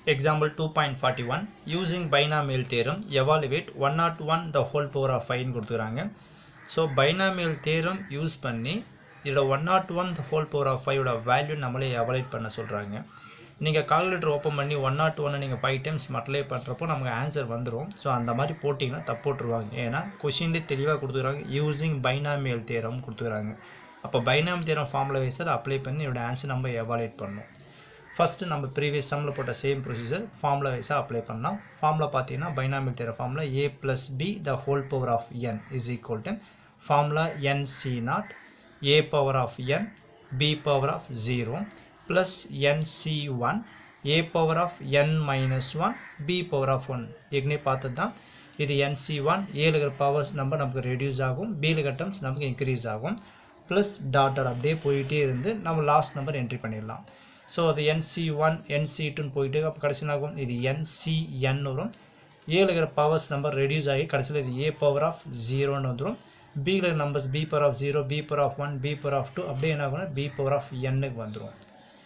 Example 2.41 using binomial theorem evaluate 101 the whole power of 5 கொடுத்துக்கிறாங்க so binomial theorem use பண்ணி இதோட one nought one whole power of ஃபைவோட value நம்மளே evaluate பண்ண சொல்கிறாங்க நீங்கள் கால்குலேட்டர் ஓப்பன் பண்ணி ஒன் நாட் ஒன்று நீங்கள் ஃபைவ் டைம்ஸ் மல்டிப்ளை பண்ணுறப்போ நமக்கு ஆன்சர் வந்துடும் ஸோ அந்த மாதிரி போட்டிங்கன்னா தப்பு போட்டுருவாங்க ஏன்னா கொஷின்லேயே தெளிவாக கொடுத்துக்கிறாங்க யூஸிங் பைனாமியல் தேரம் கொடுத்துக்கிறாங்க அப்போ பைனாமியல் தேரம் ஃபார்முலா வைஸர் அப்ளை பண்ணி இதோட ஆன்சர் நம்ம எவாலுவேட் பண்ணணும் ஃபஸ்ட்டு நம்ம ப்ரீவியஸ் சம்மில் போட்ட சேம் ப்ரொசீஜர் ஃபார்முலா வைஸாக அப்ளை பண்ணலாம் ஃபார்முலா பார்த்தீங்கன்னா binomial theorem formula A plus B the whole power of N is equal to formula N C nought A power of N B power of zero plus N C one A power of N minus one B power of one ஏற்கனவே பார்த்தது தான் இது NC one ஏழு இருக்கிற powers number நமக்கு reduce ஆகும் பியில் கட்டம்ஸ் நமக்கு இன்க்ரீஸ் ஆகும் ப்ளஸ் டாட் டாட் அப்படியே போயிட்டே இருந்து நம்ம லாஸ்ட் நம்பர் என்ட்ரி பண்ணிடலாம் ஸோ அது என்சி ஒன் என்சி டூன்னு போயிட்டு அப்போ கடைசியில் ஆகும் இது என்சிஎன் வரும் ஏழு இருக்கிற பவர்ஸ் நம்பர் ரெடியூஸ் ஆகி கடைசியில் இது ஏ பவர் ஆஃப் ஜீரோன்னு வந்துடும் பியில் இருக்கிற numbers B power of zero B power of one B power of two அப்படியே என்ன ஆகும்னா பி பவர் ஆஃப் எண்ணுக்கு வந்துடும்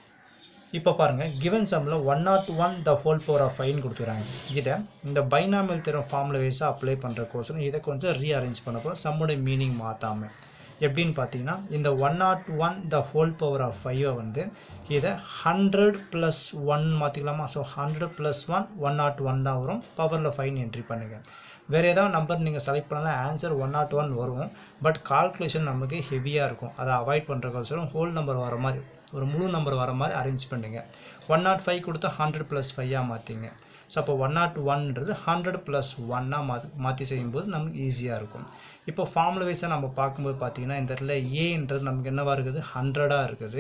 இப்போ பாருங்கள் கிவன் சம்மில் one nought one the whole power of five கொடுத்துறாங்க இதை இந்த பைனாமியல் திறம் ஃபார்முலா வைஸாக அப்ளை பண்ணுற கோர்ஸ் இதை கொஞ்சம் ரீஅரேஞ்ச் பண்ண போகிறோம் சம்முடைய மீனிங் மாற்றாமல் எப்படின்னு பார்த்தீங்கன்னா இந்த one nought one the whole power of ஃபைவை வந்து இதை ஹண்ட்ரட் ப்ளஸ் ஒன் மாற்றிக்கலாமா so hundred plus one one nought one தான் வரும் பவரில் ஃபைன் என்ட்ரி பண்ணுங்கள் வேறு ஏதாவது நம்பர் நீங்கள் செலக்ட் பண்ணலாம் ஆன்சர் ஒன் நாட் ஒன் வரும் பட் கால்குலேஷன் நமக்கு ஹெவியாக இருக்கும் அதை அவாய்ட் பண்ணுறக்கோசரம் ஹோல் நம்பர் வர மாதிரி ஒரு முழு நம்பர் வர மாதிரி அரேஞ்ச் பண்ணுங்க ஒன் நாட் ஃபைவ் கொடுத்தா ஹண்ட்ரட் ப்ளஸ் ஃபைவாக மாற்றிங்க ஸோ அப்போ ஒன் நாட் ஒன்றது ஹண்ட்ரட் ப்ளஸ் ஒன்னாக மாற்றி மாற்றி செய்யும்போது நமக்கு ஈஸியாக இருக்கும் இப்போ ஃபார்முலா வைஸாக நம்ம பார்க்கும்போது பார்த்தீங்கன்னா இந்த இடத்துல ஏன்றது நமக்கு என்னவாக இருக்குது ஹண்ட்ரடாக இருக்குது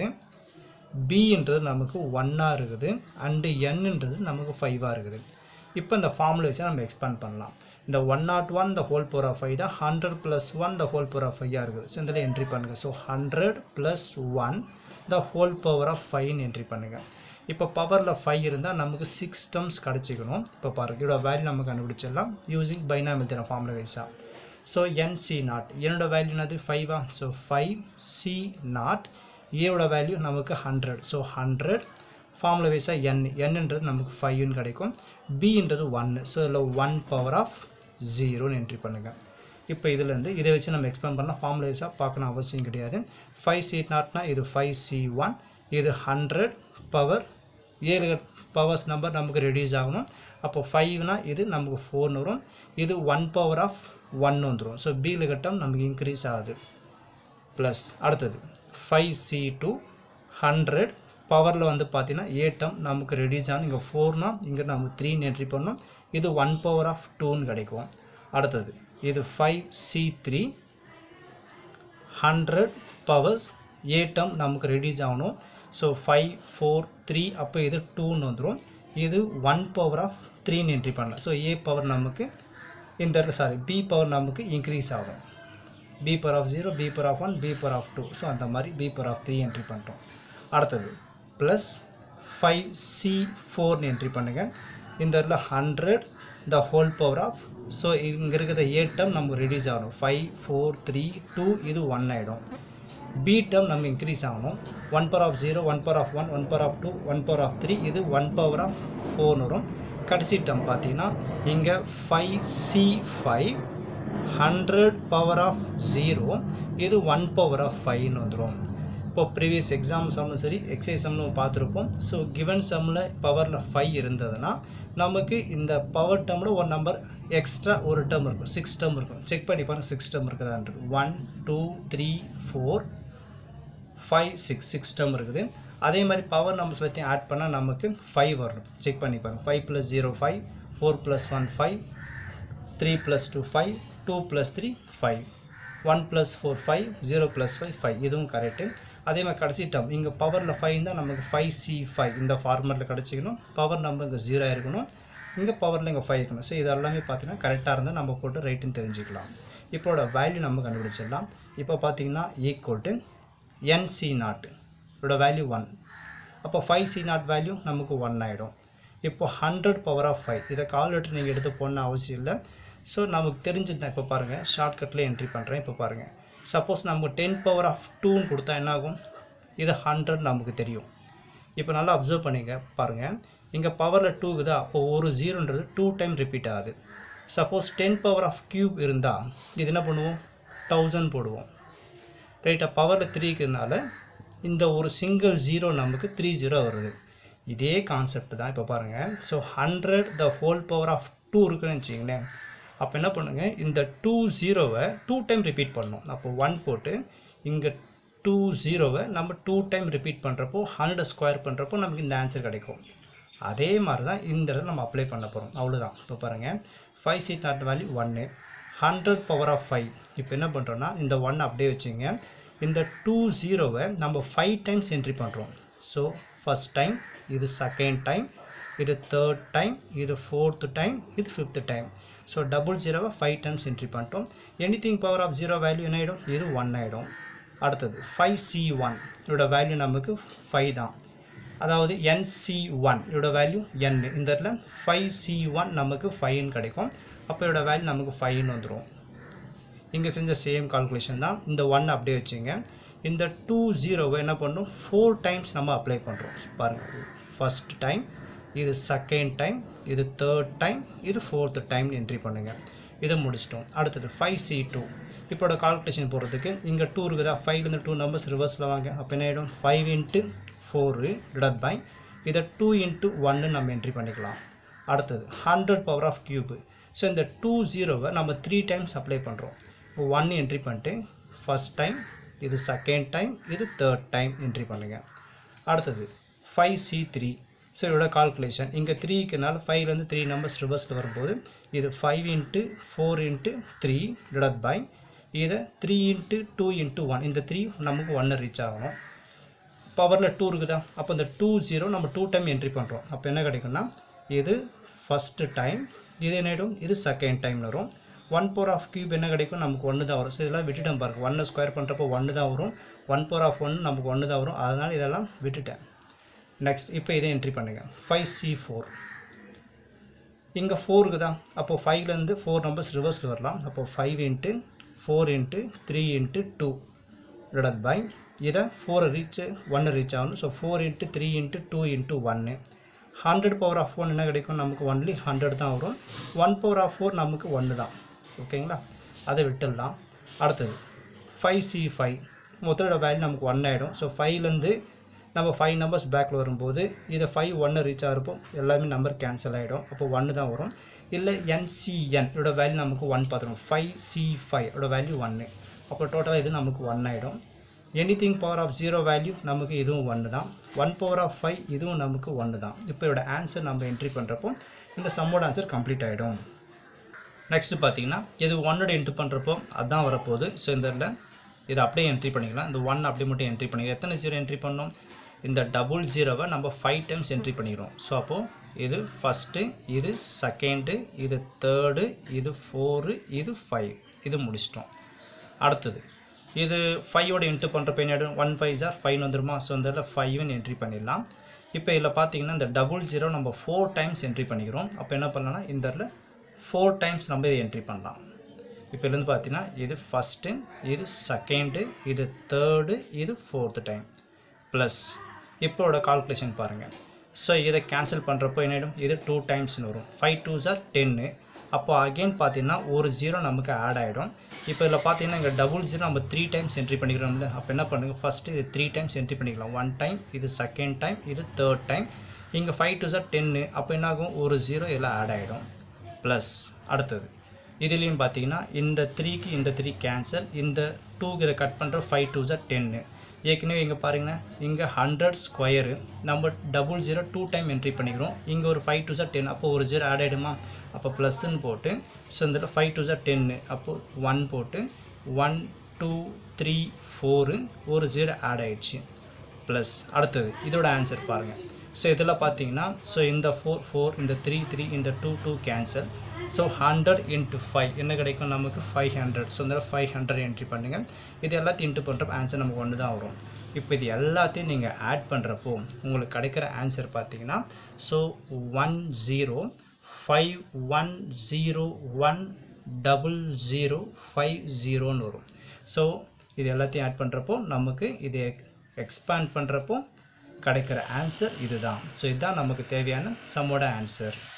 பின்றது நமக்கு ஒன்னாக இருக்குது அண்டு என்னன்றது நமக்கு ஃபைவாக இருக்குது இப்போ இந்த ஃபார்முலா வைஸாக நம்ம எக்ஸ்பேண்ட் பண்ணலாம் இந்த one nought one the whole power of five தான் hundred plus one the whole power of ஃபைவாக இருக்குது ஸோ இதில் என்ட்ரி பண்ணுங்கள் so hundred plus one the whole power of ஃபைவ்னு என்ட்ரி பண்ணுங்கள் இப்போ பவரில் ஃபைவ் இருந்தால் நமக்கு சிக்ஸ் டம்ஸ் கிடச்சிக்கணும் இப்போ பாருங்கள் இதோட வேல்யூ நம்ம கண்டுபிடிச்சிடலாம் யூஸிங் பைனாமில் தர ஃபார்முலா வைஸாக ஸோ என்சி நாட் என்னோட வேல்யூ என்னது ஃபைவா ஸோ ஃபைவ் சி நாட் ஏவோட வேல்யூ நமக்கு ஹண்ட்ரட் ஸோ ஹண்ட்ரட் ஃபார்முலா வைஸாக என் என்னன்றது நமக்கு ஃபைவ்னு கிடைக்கும் பின்றது ஒன்று ஸோ இதில் ஒன் பவர் ஆஃப் ஜீரோன்னு என்ட்ரி பண்ணுங்கள் இப்போ இதுலேருந்து இதை வச்சு நம்ம எக்ஸ்பிளைன் பண்ணலாம் ஃபார்முலா வைஸாக பார்க்கணும் அவசியம் கிடையாது ஃபைவ் சி நாட்னா இது ஃபைவ் சி ஒன் இது ஹண்ட்ரட் பவர் ஏழு பவர்ஸ் நம்பர் நமக்கு ரெடியூஸ் ஆகணும் அப்போ ஃபைவ்னா இது நமக்கு ஃபோர்னு வரும் இது ஒன் பவர் ஆஃப் ஒன் வந்துடும் ஸோ பியில் கட்டம் நமக்கு இன்க்ரீஸ் ஆகுது ப்ளஸ் அடுத்தது ஃபைவ் சி டூ ஹண்ட்ரட் பவரில் வந்து பார்த்தீங்கன்னா ஏட்டம் நமக்கு ரெடியூஸ் ஆகும் இங்கே ஃபோர்னா இங்கே நமக்கு த்ரீன்னு என்ட்ரி பண்ணோம் இது ஒன் பவர் ஆஃப் டூன்னு கிடைக்கும் அடுத்தது இது five C three hundred powers ஏட்டம் நமக்கு ரெடியூஸ் ஆகணும் ஸோ ஃபைவ் ஃபோர் த்ரீ அப்போ இது டூன்னு வந்துடும் இது ஒன் பவர் ஆஃப் த்ரீன்னு என்ட்ரி பண்ணலாம் ஸோ ஏ பவர் நமக்கு இந்த சாரி பி பவர் நமக்கு இன்க்ரீஸ் ஆகும் B power of zero B power of one B power of two so அந்த மாதிரி B power of three entry பண்ணிட்டோம் அடுத்தது ப்ளஸ் ஃபைவ் சி ஃபோர்னு என்ட்ரி பண்ணுங்கள் இந்த இடத்துல hundred the whole power of so இங்கே இருக்கிற ஏ டேர்ம் நமக்கு ரெடியூஸ் ஆகணும் ஃபைவ் ஃபோர் த்ரீ டூ இது ஒன் ஆகிடும் பி டேர்ம் நமக்கு இன்க்ரீஸ் ஆகணும் one power of zero one power of one one power of two one power of three இது one power of ஃபோர்னு வரும் கடைசி டேர்ம் பார்த்தீங்கன்னா இங்கே five C five hundred power of zero இது ஒன் பவர் ஆஃப் ஃபைவ்னு வந்துடும் இப்போ ப்ரீவியஸ் எக்ஸாம் சம்லும் சரி எக்ஸைஸ் சம்லும் பார்த்துருப்போம் ஸோ கிவன் சம்மில் பவரில் ஃபைவ் இருந்ததுன்னா நமக்கு இந்த பவர் டேர்மில் ஒரு நம்பர் எக்ஸ்ட்ரா ஒரு டேர்ம் இருக்கும் சிக்ஸ் டேர்ம் இருக்கும் செக் பண்ணி பாருங்கள் சிக்ஸ் டேர்ம் இருக்குதான்றது one two three four five six six term இருக்குது அதே மாதிரி பவர் நம்பர்ஸ் பற்றி ஆட் பண்ணால் நமக்கு ஃபைவ் வரும் செக் பண்ணி பாருங்கள் five plus zero five four plus one five three plus two five two plus three five one plus four five zero plus five five இதுவும் கரெக்டு அதே மாதிரி கடைசி டேர்ம் இங்கே பவரில் ஃபைவ் தான் நமக்கு ஃபைவ் சி ஃபைவ் இந்த ஃபார்மேட்டில் கிடச்சிக்கணும் பவர் நம்பர் இங்கே ஜீரோ இருக்கணும் இங்கே பவரில் இங்கே ஃபைவ் இருக்கணும் ஸோ இது எல்லாமே பார்த்தீங்கன்னா கரெக்டாக இருந்தால் நம்ம போட்டு ரைட்டுன்னு தெரிஞ்சுக்கலாம் இப்போட வேல்யூ நம்ம கண்டுபிடிச்சிடலாம் இப்போ பார்த்தீங்கன்னா ஈக்குவல் டு என்சி நாட் இதோட வேல்யூ ஒன் அப்போ ஃபைவ் சி நாட் வேல்யூ நமக்கு ஒன் ஆகிடும் இப்போ ஹண்ட்ரட் பவர் ஆஃப் ஃபைவ் இதை கால்குலேட்டர் நீங்கள் எடுத்து போடணும் அவசியம் இல்லை ஸோ நமக்கு தெரிஞ்சது தான் இப்போ பாருங்கள் ஷார்ட்கட்டில் என்ட்ரி பண்ணுறேன் இப்போ பாருங்கள் சப்போஸ் நமக்கு டென் பவர் ஆஃப் டூன்னு கொடுத்தா என்ன ஆகும் இது ஹண்ட்ரட் நமக்கு தெரியும் இப்போ நல்லா அப்சர்வ் பண்ணிங்க பாருங்கள் இங்கே பவரில் டூக்குதா அப்போ ஒரு ஜீரோன்றது டூ டைம் ரிப்பீட் ஆகுது suppose ten power of cube இருந்தால் இது என்ன பண்ணுவோம் தௌசண்ட் போடுவோம் ரைட்டா பவரில் த்ரீக்குனால இந்த ஒரு சிங்கிள் ஜீரோ நமக்கு த்ரீ ஜீரோ வருது இதே கான்செப்ட் தான் இப்போ பாருங்கள் so hundred the whole power of two இருக்குன்னு வச்சிங்களேன் அப்போ என்ன பண்ணுங்கள் இந்த டூ ஜீரோவை டூ டைம் ரிப்பீட் பண்ணணும் அப்போ ஒன் போட்டு இங்கே டூ ஜீரோவை நம்ம டூ டைம் ரிப்பீட் பண்ணுறப்போ ஹண்ட்ரட் ஸ்கொயர் பண்ணுறப்போ நமக்கு இந்த ஆன்சர் கிடைக்கும் அதே மாதிரி தான் இந்த இடத்துல நம்ம அப்ளை பண்ண போகிறோம் அவ்வளோதான் இப்போ பாருங்கள் ஃபைவ் சீட் நாட் வேல்யூ ஒன்று ஹண்ட்ரட் பவர் ஆஃப் ஃபைவ் இப்போ என்ன பண்ணுறோன்னா இந்த ஒன் அப்படியே வச்சுங்க இந்த டூ ஜீரோவை நம்ம ஃபைவ் டைம்ஸ் என்ட்ரி பண்ணுறோம் ஸோ ஃபஸ்ட் டைம் இது செகண்ட் டைம் இது தேர்ட் டைம் இது ஃபோர்த்து டைம் இது ஃபிஃப்த்து டைம் ஸோ டபுள் ஜீரோவை ஃபைவ் டைம்ஸ் என்ட்ரி பண்ணிட்டோம் any thing power of zero value என்ன ஆகிடும் இது ஒன் ஆகிடும் அடுத்தது ஃபைவ் சி ஒன் இதோட வேல்யூ நமக்கு ஃபைவ் தான் அதாவது என்சி ஒன் இதோட வேல்யூ என் இந்த இடத்துல ஃபைவ் சி ஒன் நமக்கு ஃபைவ்னு கிடைக்கும் அப்போ இதோட வேல்யூ நமக்கு ஃபைவ்னு வந்துடும் இங்கே செஞ்ச சேம் கால்குலேஷன் தான் இந்த ஒன் அப்படியே வச்சுங்க இந்த டூ ஜீரோவை என்ன பண்ணணும் ஃபோர் டைம்ஸ் நம்ம அப்ளை பண்ணுறோம் பாருங்கள் ஃபஸ்ட் டைம் இது செகண்ட் டைம் இது தேர்ட் டைம் இது ஃபோர்த்து டைம் என்ட்ரி பண்ணுங்கள் இதை முடிச்சிட்டோம் அடுத்தது ஃபைவ் சி டூ இப்போட கால்குலேஷன் போடுறதுக்கு இங்கே டூ இருக்குதா ஃபைவ்லேருந்து டூ நம்பர்ஸ் ரிவர்ஸில் வாங்க அப்போ என்ன ஆகிடும் five into four divide by இதை டூ இன்ட்டு ஒன்னு நம்ம என்ட்ரி பண்ணிக்கலாம் அடுத்தது hundred power of cube so இந்த டூ ஜீரோவை நம்ம த்ரீ டைம்ஸ் அப்ளை பண்ணுறோம் இப்போ ஒன் என்ட்ரி பண்ணிட்டு ஃபஸ்ட் டைம் இது செகண்ட் டைம் இது தேர்ட் டைம் என்ட்ரி பண்ணுங்கள் அடுத்தது ஃபைவ் சி த்ரீ ஸோ இதோட கால்குலேஷன் இங்கே த்ரீக்குனால ஃபைவ்லேருந்து த்ரீ நம்பர்ஸ் ரிவர்ஸில் வரும்போது இது five into four into three divide by இதை three into two into one இந்த த்ரீ நமக்கு ஒன்று ரீச் ஆகணும் பவரில் டூ இருக்குதா அப்போ இந்த டூ ஜீரோ நம்ம டூ டைம் என்ட்ரி பண்ணுறோம் அப்போ என்ன கிடைக்கும்னா இது ஃபஸ்ட்டு டைம் இது என்ன ஆகிடும் இது செகண்ட் டைம் வரும் ஒன் பவர் ஆஃப் கியூப் என்ன கிடைக்கும் நமக்கு ஒன்று தான் வரும் ஸோ இதெல்லாம் விட்டுட்டேன் பாருங்க ஒன்று ஸ்கொயர் பண்ணுறப்போ ஒன்று தான் வரும் ஒன் பவர் ஆஃப் ஒன் நமக்கு ஒன்று தான் வரும் அதனால் இதெல்லாம் விட்டுட்டேன் நெக்ஸ்ட் இப்போ இதை என்ட்ரி பண்ணுங்கள் ஃபைவ் சி ஃபோர் இங்கே ஃபோருக்கு தான் அப்போது ஃபைவ்லேருந்து ஃபோர் நம்பர்ஸ் ரிவர்ஸில் வரலாம் அப்போது five into four into three into two divide by இதை ஃபோரை ரீச் ஒன்று ரீச் ஆகணும் so four into three into two into ஒன்று ஹண்ட்ரட் பவர் ஆஃப் ஒன் என்ன கிடைக்கும் நமக்கு ஒன்லி ஹண்ட்ரட் தான் வரும் ஒன் பவர் ஆஃப் ஃபோர் நமக்கு ஒன்று தான் ஓகேங்களா அதை விட்டுடலாம் அடுத்தது ஃபைவ் சி ஃபைவ் மொத்தோட வேல்யூ நமக்கு ஒன் ஆகிடும் ஸோ ஃபைவ்லேருந்து நம்ம ஃபைவ் நம்பர்ஸ் பேக்கில் வரும்போது இதை ஃபைவ் ஒன்று ரீச் ஆகிறப்போ எல்லாமே நம்பர் கேன்சல் ஆகிடும் அப்போ ஒன்று தான் வரும் இல்லை என்சிஎன் இதோட வேல்யூ நமக்கு ஒன் பார்த்துரும் ஃபைவ் சி ஃபைவ் இதோட வேல்யூ ஒன்று அப்போ டோட்டலாக இது நமக்கு ஒன் ஆகிடும் anything power of zero value நமக்கு இதுவும் ஒன்று தான் ஒன் பவர் ஆஃப் ஃபைவ் இதுவும் நமக்கு ஒன்று தான் இப்போ இதோட ஆன்சர் நம்ம என்ட்ரி பண்ணுறப்போ இந்த சம்மோட ஆன்சர் கம்ப்ளீட் ஆகிடும் நெக்ஸ்ட்டு பார்த்தீங்கன்னா இது ஒன்னோட என்ட்ரி பண்ணுறப்போ அதான் வரப்போகுது ஸோ இந்த இதில் இதை அப்படியே என்ட்ரி பண்ணிக்கலாம் இந்த ஒன் அப்படியே மட்டும் என்ட்ரி பண்ணிக்கலாம் எத்தனை ஜீரோ என்ட்ரி பண்ணோம் இந்த டபுள் ஜீரோவை நம்ம ஃபைவ் டைம்ஸ் என்ட்ரி பண்ணிக்கிறோம் ஸோ அப்போது இது ஃபஸ்ட்டு இது செகண்டு இது தேர்டு இது ஃபோரு இது ஃபைவ் இது முடிச்சிட்டோம் அடுத்தது இது ஃபைவோட என்ட்ரி பண்ணுறப்ப என்ன ஒன் ஃபைவ் ஜார் ஃபைவ் வந்துருமா ஸோ இந்த இதில் ஃபைவ்னு என்ட்ரி பண்ணிடலாம் இப்போ இதில் பார்த்தீங்கன்னா இந்த டபுள் ஜீரோ நம்ம ஃபோர் டைம்ஸ் என்ட்ரி பண்ணிக்கிறோம் அப்போ என்ன பண்ணலாம்னா இந்த இடத்துல ஃபோர் டைம்ஸ் நம்ம இதை என்ட்ரி பண்ணலாம் இப்போ இதுலேருந்து பார்த்தீங்கன்னா இது ஃபஸ்ட்டு இது செகண்டு இது தேர்டு இது ஃபோர்த்து டைம் ப்ளஸ் இப்போட கால்குலேஷன் பாருங்கள் ஸோ இதை கேன்சல் பண்ணுறப்போ என்ன இது டூ டைம்ஸ்னு வரும் ஃபைவ் டூ ஜார் டென்னு அப்போ அகெயின் பார்த்தீங்கன்னா ஒரு ஜீரோ நமக்கு ஆட் ஆகிடும் இப்போ இதில் பார்த்தீங்கன்னா இங்கே டபுள் ஜீரோ நம்ம த்ரீ டைம்ஸ் என்ட்ரி பண்ணிக்கிறோம்ல அப்போ என்ன பண்ணுங்க ஃபஸ்ட்டு இது த்ரீ டைம்ஸ் என்ட்ரி பண்ணிக்கலாம் ஒன் டைம் இது செகண்ட் டைம் இது தேர்ட் டைம் இங்கே ஃபைவ் டூ ஜார் டென்னு அப்போ என்ன ஆகும் ஒரு ஜீரோ இதில் ஆட் ஆகிடும் ப்ளஸ் அடுத்தது இதுலேயும் பார்த்தீங்கன்னா இந்த த்ரீக்கு இந்த த்ரீ கேன்சல் இந்த டூக்கு இதை கட் பண்ணுற ஃபைவ் டூ ஜார் டென்னு ஏற்கனவே இங்கே பாருங்கன்னா இங்கே ஹண்ட்ரட் ஸ்கொயரு நம்ம double zero two time entry பண்ணிக்கிறோம் இங்கே ஒரு ஃபைவ் டூ ஜார் டென் அப்போ ஒரு ஜீரோ ஆட் ஆகிடுமா அப்போ ப்ளஸ்ன்னு போட்டு ஸோ இந்த ஃபைவ் டூ ஜார் டென்னு அப்போது ஒன் போட்டு ஒன் டூ த்ரீ ஃபோரு ஒரு ஜீரோ ஆட் ஆகிடுச்சு ப்ளஸ் அடுத்தது இதோட ஆன்சர் பாருங்கள் ஸோ இதில் பார்த்தீங்கன்னா ஸோ இந்த ஃபோர் ஃபோர் இந்த த்ரீ த்ரீ இந்த two two cancel so hundred into five என்ன கிடைக்கும் நமக்கு ஃபைவ் ஹண்ட்ரட் ஸோ இந்த ஃபைவ் ஹண்ட்ரட் என்ட்ரி பண்ணுங்கள் இது எல்லாத்தையும் இன்ட்டு பண்ணுறப்ப ஆன்சர் நமக்கு ஒன்று தான் வரும் இப்போ இது எல்லாத்தையும் நீங்கள் ஆட் பண்ணுறப்போ உங்களுக்கு கிடைக்கிற ஆன்சர் பார்த்தீங்கன்னா so one zero five one zero one double zero five ஜீரோன்னு வரும் ஸோ இது எல்லாத்தையும் ஆட் பண்ணுறப்போ நமக்கு இது எக்ஸ்பேண்ட் பண்ணுறப்போ கிடைக்கிற ஆன்சர் இதுதான் ஸோ இதுதான் நமக்கு தேவையான சம்மோட ஆன்சர்